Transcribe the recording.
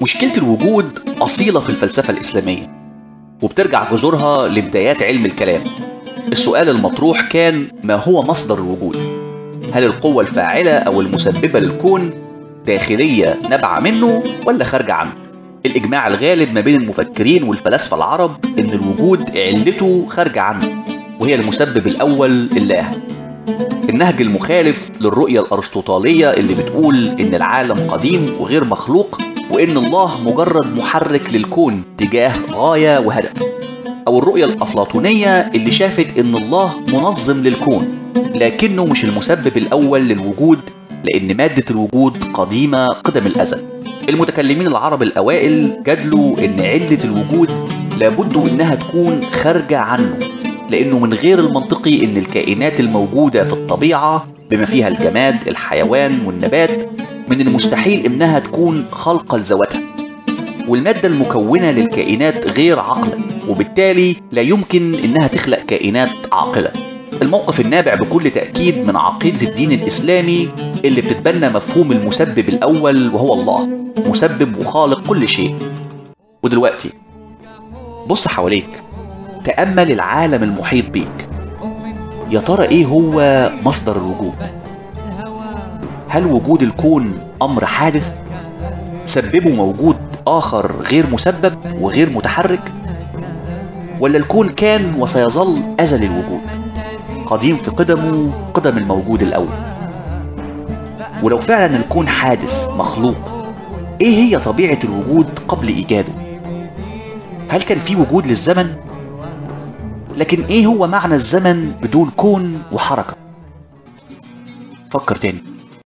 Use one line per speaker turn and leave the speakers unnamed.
مشكلة الوجود أصيلة في الفلسفة الإسلامية وبترجع جذورها لبدايات علم الكلام السؤال المطروح كان ما هو مصدر الوجود هل القوة الفاعلة أو المسببة للكون داخلية نبع منه ولا خارجة عنه الإجماع الغالب ما بين المفكرين والفلاسفة العرب إن الوجود علته خارجة عنه وهي المسبب الأول الله النهج المخالف للرؤية الأرسطوطالية اللي بتقول إن العالم قديم وغير مخلوق وإن الله مجرد محرك للكون تجاه غاية وهدف أو الرؤية الأفلاطونية اللي شافت إن الله منظم للكون لكنه مش المسبب الأول للوجود لأن مادة الوجود قديمة قدم الأزل المتكلمين العرب الأوائل جادلوا إن علة الوجود لابد إنها تكون خارجة عنه لأنه من غير المنطقي إن الكائنات الموجودة في الطبيعة بما فيها الجماد الحيوان والنبات من المستحيل إنها تكون خلقة لذواتها والمادة المكونة للكائنات غير عاقلة وبالتالي لا يمكن إنها تخلق كائنات عاقلة الموقف النابع بكل تأكيد من عقيدة الدين الإسلامي اللي بتتبنى مفهوم المسبب الأول وهو الله مسبب وخالق كل شيء ودلوقتي بص حواليك تأمل العالم المحيط بيك يا ترى إيه هو مصدر الوجود؟ هل وجود الكون أمر حادث؟ سببه موجود آخر غير مسبب وغير متحرك؟ ولا الكون كان وسيظل أزل الوجود قديم في قدمه قدم الموجود الأول ولو فعلا الكون حادث مخلوق ايه هي طبيعة الوجود قبل إيجاده هل كان في وجود للزمن لكن ايه هو معنى الزمن بدون كون وحركة فكر تاني